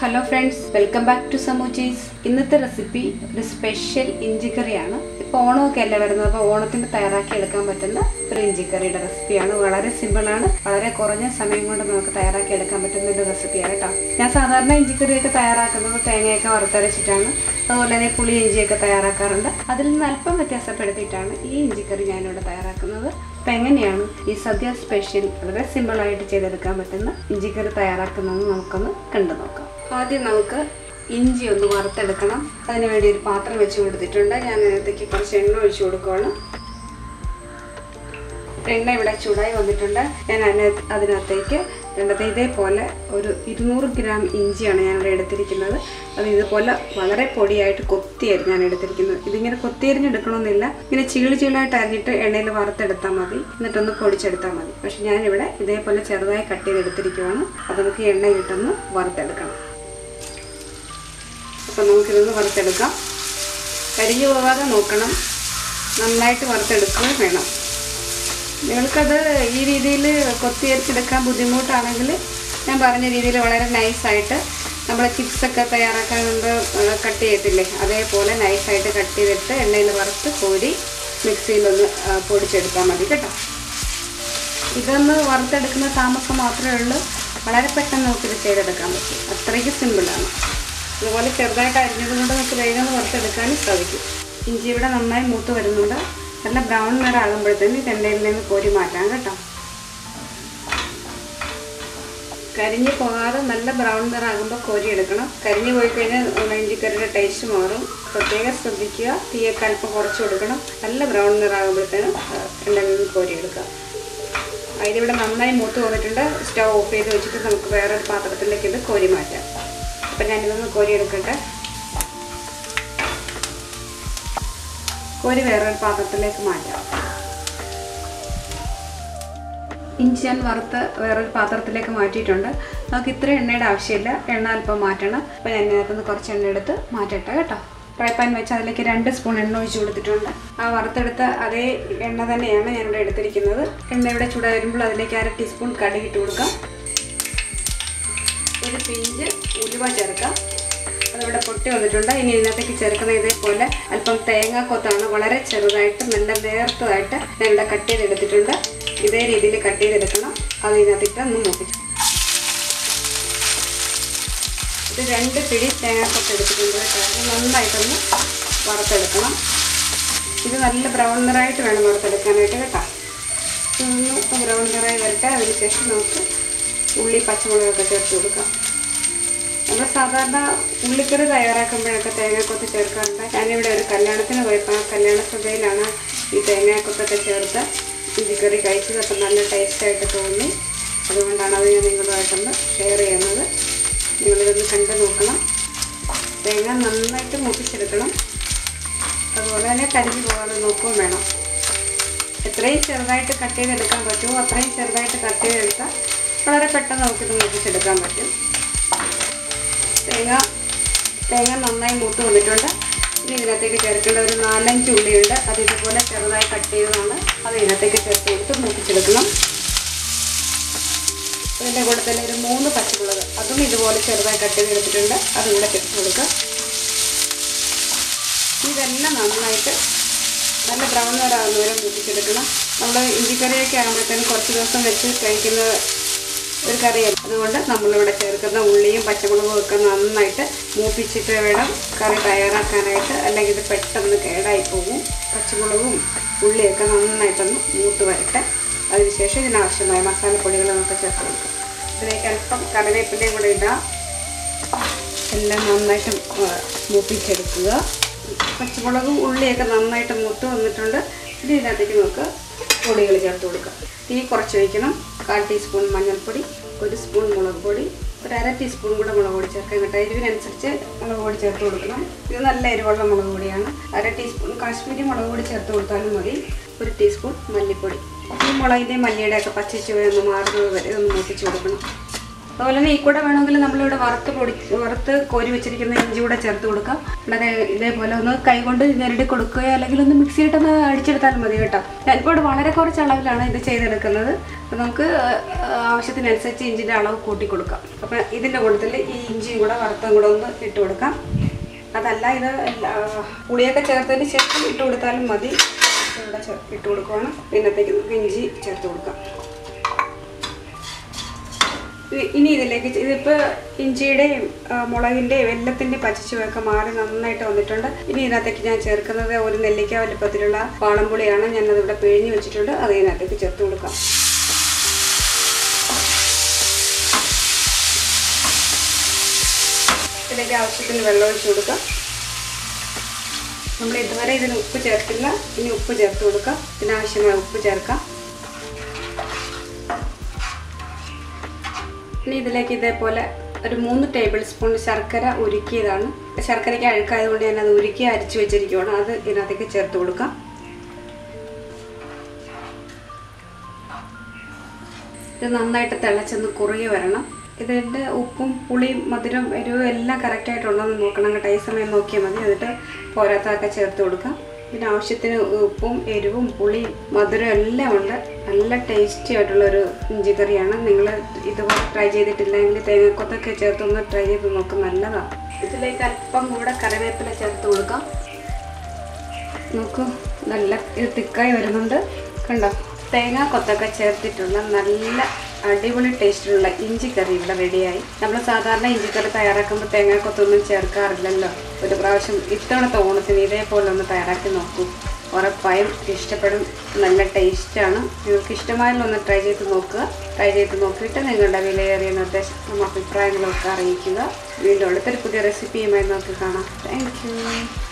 hello friends welcome back to സമൂച്ചീസ് ഇന്നത്തെ recipe ഒരു സ്പെഷ്യൽ ഇഞ്ചിക്കറിയാണ് ഇപ്പോൾ ഓണമൊക്കെ അല്ലേ വരുന്നത് അപ്പോൾ ഓണത്തിന് തയ്യാറാക്കി എടുക്കാൻ പറ്റുന്ന ഒരു ഇഞ്ചിക്കറിയുടെ റെസിപ്പിയാണ് വളരെ സിമ്പിളാണ് വളരെ കുറഞ്ഞ സമയം കൊണ്ട് നമുക്ക് തയ്യാറാക്കി എടുക്കാൻ പറ്റുന്ന ഒരു റെസിപ്പിയാണ് കേട്ടോ ഞാൻ സാധാരണ ഇഞ്ചിക്കറിയൊക്കെ തയ്യാറാക്കുന്നത് തേങ്ങയൊക്കെ വറുത്തരച്ചിട്ടാണ് അതുപോലെ തന്നെ പുളി ഇഞ്ചിയൊക്കെ തയ്യാറാക്കാറുണ്ട് അതിൽ നിന്ന് അല്പം വ്യത്യാസപ്പെടുത്തിയിട്ടാണ് ഈ ഇഞ്ചിക്കറി ഞാനിവിടെ തയ്യാറാക്കുന്നത് അപ്പം എങ്ങനെയാണ് ഈ സദ്യ സ്പെഷ്യൽ വളരെ സിമ്പിളായിട്ട് ചെയ്തെടുക്കാൻ പറ്റുന്ന ഇഞ്ചിക്കറി തയ്യാറാക്കുന്നത് നമുക്കൊന്ന് കണ്ടു നോക്കാം ആദ്യം നമുക്ക് ഇഞ്ചി ഒന്ന് വറുത്തെടുക്കണം അതിന് വേണ്ടി ഒരു പാത്രം വെച്ച് കൊടുത്തിട്ടുണ്ട് ഞാൻ അതിനകത്തേക്ക് കുറച്ച് എണ്ണ ഒഴിച്ചു കൊടുക്കുകയാണ് എണ്ണ ഇവിടെ ചൂടായി വന്നിട്ടുണ്ട് ഞാൻ അതിനകത്ത് അതിനകത്തേക്ക് വേണ്ടത് ഇതേപോലെ ഒരു ഇരുന്നൂറ് ഗ്രാം ഇഞ്ചിയാണ് ഞാനിവിടെ എടുത്തിരിക്കുന്നത് അത് ഇതുപോലെ വളരെ പൊടിയായിട്ട് കൊത്തിയായിരുന്നു ഞാൻ എടുത്തിരിക്കുന്നത് ഇതിങ്ങനെ കൊത്തിയരിഞ്ഞെടുക്കണമെന്നില്ല ഇങ്ങനെ ചീളി ചീളായിട്ട് അരിഞ്ഞിട്ട് എണ്ണയിൽ വറുത്തെടുത്താൽ മതി എന്നിട്ടൊന്ന് പൊടിച്ചെടുത്താൽ മതി പക്ഷെ ഞാനിവിടെ ഇതേപോലെ ചെറുതായി കട്ട് ചെയ്തെടുത്തിരിക്കുവാണ് അത് നമുക്ക് എണ്ണയിലിട്ടൊന്ന് വറുത്തെടുക്കണം അപ്പം നമുക്കിതൊന്ന് വറുത്തെടുക്കാം കരിഞ്ഞു പോകാതെ നോക്കണം നന്നായിട്ട് വറുത്തെടുക്കുകയും വേണം നിങ്ങൾക്കത് ഈ രീതിയിൽ കൊത്തിയരിച്ചെടുക്കാൻ ബുദ്ധിമുട്ടാണെങ്കിൽ ഞാൻ പറഞ്ഞ രീതിയിൽ വളരെ നൈസായിട്ട് നമ്മൾ ചിപ്സൊക്കെ തയ്യാറാക്കാൻ മുമ്പ് കട്ട് ചെയ്യത്തില്ലേ അതേപോലെ നൈസായിട്ട് കട്ട് ചെയ്തിട്ട് എണ്ണയിൽ വറുത്ത് കോരി മിക്സിയിലൊന്ന് ആ, പൊടിച്ചെടുത്താൽ മതി കേട്ടോ ഇതൊന്ന് വറുത്തെടുക്കുന്ന താമസം മാത്രമേ ഉള്ളൂ വളരെ പെട്ടെന്ന് നമുക്കിത് ചെയ്തെടുക്കാൻ പറ്റും അത്രയ്ക്ക് സിമ്പിളാണ് അതുപോലെ ചെറുതായിട്ട് അരിഞ്ഞത് കൊണ്ട് നമുക്ക് വേഗം വറുത്തെടുക്കാനും സാധിക്കും ഇഞ്ചി ഇവിടെ നന്നായി മൂത്ത് വരുന്നുണ്ട് നല്ല ബ്രൗൺ നിറം ആകുമ്പോഴത്തേന് ഇത് എണ്ണയിൽ നിന്ന് കോരി മാറ്റാം കേട്ടോ കരിഞ്ഞു പോകാതെ നല്ല ബ്രൗൺ നിറം ആകുമ്പോൾ കോരി എടുക്കണം കരിഞ്ഞു പോയി കഴിഞ്ഞാൽ ഇഞ്ചിക്കറിയുടെ ടേസ്റ്റ് മാറും പ്രത്യേകം ശ്രദ്ധിക്കുക തീയൊക്കെ അല്പം കുറച്ച് കൊടുക്കണം നല്ല ബ്രൗൺ നിറം ആകുമ്പോഴത്തേനും എണ്ണയിൽ നിന്ന് കോരി എടുക്കാം അതിലിവിടെ നന്നായി മൂത്ത് വന്നിട്ടുണ്ട് സ്റ്റവ് ഓഫ് ചെയ്ത് വെച്ചിട്ട് നമുക്ക് വേറൊരു പാത്രത്തിലേക്ക് ഇത് കോരി മാറ്റാം അപ്പം ഞാനിതൊന്ന് കോരി എടുക്കട്ടെ കോരി വേറൊരു പാത്രത്തിലേക്ക് മാറ്റാം ഇഞ്ചി ഞാൻ വറുത്ത് വേറൊരു പാത്രത്തിലേക്ക് മാറ്റിയിട്ടുണ്ട് നമുക്ക് ഇത്ര എണ്ണയുടെ ആവശ്യമില്ല എണ്ണ അല്പം മാറ്റണം അപ്പോൾ ഞാൻ ഇതിനകത്തുനിന്ന് കുറച്ച് എണ്ണ എടുത്ത് മാറ്റട്ടെ കേട്ടോ ഫ്രൈ പാൻ വെച്ച് അതിലേക്ക് രണ്ട് സ്പൂൺ എണ്ണ ഒഴിച്ച് കൊടുത്തിട്ടുണ്ട് ആ വറുത്തെടുത്ത അതേ എണ്ണ തന്നെയാണ് ഞാനിവിടെ എടുത്തിരിക്കുന്നത് എണ്ണ ഇവിടെ ചൂടായി വരുമ്പോൾ അതിലേക്ക് അര ടീസ്പൂൺ കടുക് ഇട്ട് കൊടുക്കാം ഒരു പിഞ്ച് ഉലുവ ചേർക്കാം അതിവിടെ പൊട്ടി വന്നിട്ടുണ്ട് ഇനി ഇതിനകത്തേക്ക് ചേർക്കുന്ന ഇതേപോലെ അല്പം തേങ്ങാക്കൊത്താണ് വളരെ ചെറുതായിട്ട് നല്ല നേർത്തതായിട്ട് ഞാൻ ഇവിടെ കട്ട് ചെയ്തെടുത്തിട്ടുണ്ട് ഇതേ രീതിയിൽ കട്ട് ചെയ്തെടുക്കണം അത് ഇതിനകത്തിട്ട് ഒന്ന് മൂപ്പിച്ചു ഇത് രണ്ട് പിടി തേങ്ങാക്കൊത്ത് എടുത്തിട്ടുണ്ട് കേട്ടോ അത് നന്നായിട്ടൊന്ന് വറുത്തെടുക്കണം ഇത് നല്ല ബ്രൗൺ നിറായിട്ട് വേണം വറുത്തെടുക്കാനായിട്ട് കേട്ടോ ഇതൊന്ന് ബ്രൗൺ നിറായി വരട്ടെ അതിന് ശേഷം നമുക്ക് ഉള്ളി പച്ചമുളകൊക്കെ ചേർത്ത് കൊടുക്കാം നമ്മൾ സാധാരണ ഉള്ളിക്കറി തയ്യാറാക്കുമ്പോഴൊക്കെ തേങ്ങാക്കൊത്ത് ചേർക്കാറുണ്ട് ഞാനിവിടെ ഒരു കല്യാണത്തിന് പോയപ്പോൾ ആ കല്യാണ സഭയിലാണ് ഈ തേങ്ങാക്കൊത്തൊക്കെ ചേർത്ത് ഇഞ്ചിക്കറി കഴിച്ചത് അപ്പം നല്ല ടേസ്റ്റായിട്ട് തോന്നി അതുകൊണ്ടാണ് അത് ഞാൻ നിങ്ങളുമായിട്ടൊന്ന് ഷെയർ ചെയ്യുന്നത് നിങ്ങളിതൊന്ന് കണ്ടു നോക്കണം തേങ്ങ നന്നായിട്ട് മൂപ്പിച്ചെടുക്കണം അതുപോലെ തന്നെ കരിഞ്ഞു പോകാതെ നോക്കുകയും വേണം എത്രയും ചെറുതായിട്ട് കട്ട് ചെയ്തെടുക്കാൻ പറ്റുമോ അത്രയും ചെറുതായിട്ട് കട്ട് ചെയ്തെടുത്താൽ വളരെ പെട്ടെന്ന് നമുക്കിത് മൂപ്പിച്ചെടുക്കാൻ പറ്റും തേങ്ങ തേങ്ങ നന്നായി മൂത്ത് വന്നിട്ടുണ്ട് ഇനി ഇതിനകത്തേക്ക് ചേർക്കേണ്ട ഒരു നാലഞ്ച് ഉള്ളിയുണ്ട് അത് ഇതുപോലെ ചെറുതായി കട്ട് ചെയ്തതാണ് അത് ഇതിനകത്തേക്ക് ചേർത്ത് കൊടുത്ത് മൂപ്പിച്ചെടുക്കണം ഇതിൻ്റെ കൂടെ തന്നെ ഒരു മൂന്ന് പച്ചമുളക് അതും ഇതുപോലെ ചെറുതായി കട്ട് ചെയ്തെടുത്തിട്ടുണ്ട് അതും കൂടെ ചേർത്ത് കൊടുക്കുക ഇതെല്ലാം നന്നായിട്ട് നല്ല ബ്രൗൺ നിറാകുന്ന വരെ മൂപ്പിച്ചെടുക്കണം നമ്മൾ ഇഞ്ചിക്കറിയൊക്കെ ആകുമ്പോഴത്തേനും കുറച്ച് ദിവസം വെച്ച് കഴിക്കുന്ന ഒരു കറിയല്ല അതുകൊണ്ട് നമ്മളിവിടെ ചേർക്കുന്ന ഉള്ളിയും പച്ചമുളകും ഒക്കെ നന്നായിട്ട് മൂപ്പിച്ചിട്ട് വേണം കറി തയ്യാറാക്കാനായിട്ട് അല്ലെങ്കിൽ ഇത് പെട്ടെന്ന് കേടായി പോകും പച്ചമുളകും ഉള്ളിയൊക്കെ നന്നായിട്ടൊന്ന് മൂത്ത് വരട്ടെ അതിനുശേഷം ഇതിനാവശ്യമായ മസാലപ്പൊടികൾ നമുക്ക് ചേർത്ത് കൊടുക്കാം ഇതിലേക്ക് അല്പം കറിവേപ്പിലയും കൂടെ ഇടാം എല്ലാം നന്നായിട്ട് ആ, മൂപ്പിച്ചെടുക്കുക പച്ചമുളകും ഉള്ളിയൊക്കെ നന്നായിട്ട് മൂത്ത് വന്നിട്ടുണ്ട് ഇനി ഇതിനകത്തേക്ക് നമുക്ക് പൊടികൾ ചേർത്ത് കൊടുക്കാം തീ കുറച്ച് വയ്ക്കണം കാൽ ടീസ്പൂൺ മഞ്ഞൾപ്പൊടി ഒരു സ്പൂൺ മുളക് പൊടി ഒരു അര ടീസ്പൂൺ കൂടെ മുളക് പൊടി ചേർക്കാം കേട്ടോ എരിവിനനുസരിച്ച് മുളക് പൊടി ചേർത്ത് കൊടുക്കണം ഇത് നല്ല എരിവുള്ള മുളക് പൊടിയാണ് അര ടീസ്പൂൺ കാശ്മീരി മുളക് പൊടി ചേർത്ത് കൊടുത്താലും മതി ഒരു ടീസ്പൂൺ മല്ലിപ്പൊടി ഈ മുളകിൻ്റെ മല്ലിയുടെ ഒക്കെ പച്ച ചുവയൊന്ന് മാറുന്നത് വരെ ഒന്ന് മൂപ്പിച്ച് കൊടുക്കണം അതുപോലെ തന്നെ ഈ കൂടെ വേണമെങ്കിൽ നമ്മളിവിടെ വറുത്ത് പൊടി വറുത്ത് കോരി വെച്ചിരിക്കുന്ന ഇഞ്ചി കൂടെ ചേർത്ത് കൊടുക്കാം അല്ലാതെ ഇതേപോലെ ഒന്ന് കൈകൊണ്ട് ഞെരടി കൊടുക്കുകയോ അല്ലെങ്കിൽ ഒന്ന് മിക്സിയിട്ടൊന്ന് അടിച്ചെടുത്താലും മതി കേട്ടോ ഞാനിപ്പോൾ ഇവിടെ വളരെ കുറച്ച് അളവിലാണ് ഇത് ചെയ്തെടുക്കുന്നത് അപ്പം നമുക്ക് ആ, ആവശ്യത്തിനനുസരിച്ച് ഇഞ്ചിൻ്റെ അളവ് കൂട്ടി കൊടുക്കാം അപ്പം ഇതിൻ്റെ കൂട്ടത്തിൽ ഈ ഇഞ്ചിയും കൂടെ വറുത്തും കൂടെ ഒന്ന് ഇട്ട് കൊടുക്കാം അതല്ല ഇത് എല്ലാ- പുളിയൊക്കെ ചേർത്തതിന് ശേഷം ഇട്ട് കൊടുത്താലും മതി ഇവിടെ ചേ- ഇട്ട് കൊടുക്കുവാണ് പിന്നത്തേക്ക് നമുക്ക് ഇഞ്ചി ചേർത്ത് കൊടുക്കാം ഇ- ഇനി ഇതിലേക്ക് ചെ- ഇതിപ്പോൾ ഇഞ്ചിയുടെയും ആ, മുളകിൻ്റെയും എല്ലാത്തിൻ്റെയും പച്ചച്ചുവയൊക്കെ മാറി നന്നായിട്ട് വന്നിട്ടുണ്ട് ഇനി ഇതിനകത്തേക്ക് ഞാൻ ചേർക്കുന്നത് ഒരു നെല്ലിക്ക വലുപ്പത്തിലുള്ള വാളംപുളിയാണ് ഞാനത് ഇവിടെ പിഴിഞ്ഞ് വെച്ചിട്ടുണ്ട് അത് ഇതിനകത്തേക്ക് ചേർത്ത് കൊടുക്കാം ഇതിലേക്ക് ആവശ്യത്തിന് വെള്ളം ഒഴിച്ച് കൊടുക്കാം നമ്മൾ ഇതുവരെ ഇതിന് ഉപ്പ് ചേർത്തില്ല ഇനി ഉപ്പ് ചേർത്ത് കൊടുക്കാം ഇതിനാവശ്യമായ ഉപ്പ് ചേർക്കാം ഇനി ഇതിലേക്ക് ഇതേപോലെ ഒരു മൂന്ന് ടേബിൾ സ്പൂൺ ശർക്കര ഉരുക്കിയതാണ് ശർക്കരയ്ക്ക് അഴുക്കായതുകൊണ്ട് ഞാൻ അത് ഉരുക്കി അരിച്ചു വെച്ചിരിക്കുകയാണ് അത് ഇതിനകത്തേക്ക് ചേർത്ത് കൊടുക്കാം ഇത് നന്നായിട്ട് തിളച്ചൊന്ന് കുറുകി വരണം ഇതിൻ്റെ ഉപ്പും പുളിയും മധുരം എരിവും എല്ലാം കറക്റ്റായിട്ടുണ്ടോ എന്ന് നോക്കണം കേട്ടോ ഈ സമയം നോക്കിയാൽ മതി എന്നിട്ട് പോരാത്തതൊക്കെ ചേർത്ത് കൊടുക്കാം പിന്നെ ആവശ്യത്തിന് ഉപ്പും എരിവും പുളിയും മധുരം എല്ലാം ഉണ്ട് നല്ല ടേസ്റ്റി ആയിട്ടുള്ള ഒരു ഇഞ്ചി കറിയാണ് നിങ്ങൾ ഇതുപോലെ ട്രൈ ചെയ്തിട്ടില്ലെങ്കിൽ തേങ്ങക്കൊത്തൊക്കെ ചേർത്തൊന്ന് ട്രൈ ചെയ്ത് നോക്കും നല്ലതാണ് ഇതിലേക്ക് അല്പം കൂടെ കറിവേപ്പില ചേർത്ത് കൊടുക്കാം നോക്കൂ നല്ല ഇത് തിക്കായി വരുന്നുണ്ട് കണ്ടോ തേങ്ങ കൊത്തൊക്കെ ചേർത്തിട്ടുള്ള നല്ല അടിപൊളി ടേസ്റ്റിലുള്ള ഇഞ്ചി കറി ഇവിടെ റെഡിയായി നമ്മൾ സാധാരണ ഇഞ്ചി കറി തയ്യാറാക്കുമ്പോൾ തേങ്ങ കൊത്തൊന്നും ചേർക്കാറില്ലല്ലോ ഒരു പ്രാവശ്യം ഇത്തവണത്തെ ഓണത്തിന് ഇതേപോലെ ഒന്ന് തയ്യാറാക്കി നോക്കൂ ഉറപ്പായും ഇഷ്ടപ്പെടും നല്ല ടേസ്റ്റാണ് നിങ്ങൾക്ക് ഇഷ്ടമായാലും ഒന്ന് ട്രൈ ചെയ്ത് നോക്കുക ട്രൈ ചെയ്ത് നോക്കിയിട്ട് നിങ്ങളുടെ വിലയേറിയ നിർദ്ദേശങ്ങളും അഭിപ്രായങ്ങളും ഒക്കെ അറിയിക്കുക വീണ്ടും അടുത്തൊരു പുതിയ റെസിപ്പിയുമായി നമുക്ക് കാണാം താങ്ക് യു